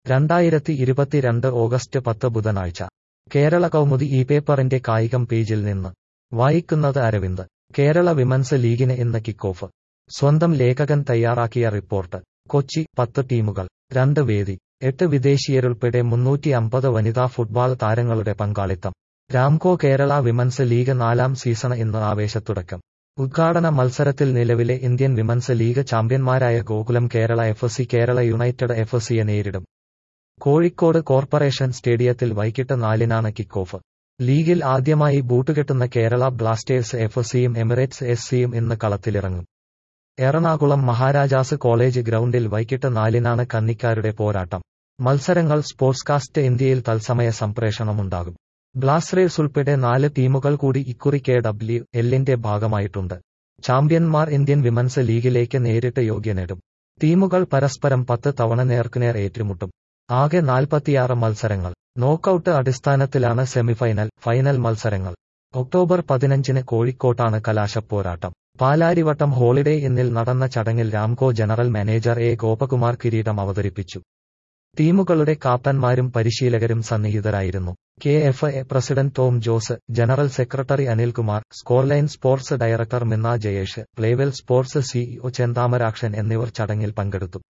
രണ്ടായിരത്തി ഇരുപത്തിരണ്ട് ഓഗസ്റ്റ് പത്ത് ബുധനാഴ്ച കേരള കൗമുദി ഈ പേപ്പറിന്റെ കായികം പേജിൽ നിന്ന് വായിക്കുന്നത് അരവിന്ദ് കേരള വിമൻസ് ലീഗിന് ഇന്ന് കിക്ക് ഓഫ് സ്വന്തം ലേഖകൻ തയ്യാറാക്കിയ റിപ്പോർട്ട് കൊച്ചി പത്ത് ടീമുകൾ രണ്ട് വേദി എട്ട് വിദേശീയരുൾപ്പെടെ മുന്നൂറ്റി അമ്പത് വനിതാ ഫുട്ബോൾ താരങ്ങളുടെ പങ്കാളിത്തം രാംകോ കേരള വിമൻസ് ലീഗ് നാലാം സീസണ് ഇന്ന് ആവേശത്തുടക്കം ഉദ്ഘാടന മത്സരത്തിൽ നിലവിലെ ഇന്ത്യൻ വിമൻസ് ലീഗ് ചാമ്പ്യന്മാരായ Gokulam Kerala F C Kerala United F സിയെ നേരിടും കോഴിക്കോട് കോർപ്പറേഷൻ സ്റ്റേഡിയത്തിൽ വൈകിട്ട് നാലിനാണ് കിക്ക് ഓഫ് ലീഗിൽ ആദ്യമായി ബൂട്ടുകെട്ടുന്ന കേരള ബ്ലാസ്റ്റേഴ്സ് എഫ് സിയും എമിറേറ്റ്സ് എസ് സിയും ഇന്ന് കളത്തിലിറങ്ങും എറണാകുളം മഹാരാജാസ് കോളേജ് ഗ്രൗണ്ടിൽ വൈകിട്ട് നാലിനാണ് കന്നിക്കാരുടെ പോരാട്ടം മത്സരങ്ങൾ സ്പോർട്സ്കാസ്റ്റ് ഇന്ത്യയിൽ തത്സമയ സംപ്രേഷണമുണ്ടാകും ബ്ലാസ്റ്റേഴ്സ് ഉൾപ്പെടെ നാല് ടീമുകൾ കൂടി ഇക്കുറി കെ ഡബ്ല്യു എല്ലിന്റെ ഭാഗമായിട്ടുണ്ട് ചാമ്പ്യന്മാർ ഇന്ത്യൻ വിമൻസ് ലീഗിലേക്ക് നേരിട്ട് യോഗ്യനേടും ടീമുകൾ പരസ്പരം പത്ത് തവണ നേർക്കുനേർ ഏറ്റുമുട്ടും ആകെ നാൽപ്പത്തിയാറ് മത്സരങ്ങൾ നോക്കൌട്ട് അടിസ്ഥാനത്തിലാണ് സെമിഫൈനൽ ഫൈനൽ മത്സരങ്ങൾ ഒക്ടോബർ പതിനഞ്ചിന് കോഴിക്കോട്ടാണ് കലാശപ്പോരാട്ടം പാലാരിവട്ടം ഹോളിഡേ ഇന്നിൽ നടന്ന ചടങ്ങിൽ Ramco general manager A Gopakumar കിരീടം അവതരിപ്പിച്ചു ടീമുകളുടെ കാപ്പന്മാരും പരിശീലകരും സന്നിഹിതരായിരുന്നു K F A president Tom Jose general secretary Anilkumar Scoreline sports director Minna Jayesh Playwell sports CEO Chenthamarakshan എന്നിവർ ചടങ്ങിൽ പങ്കെടുത്തു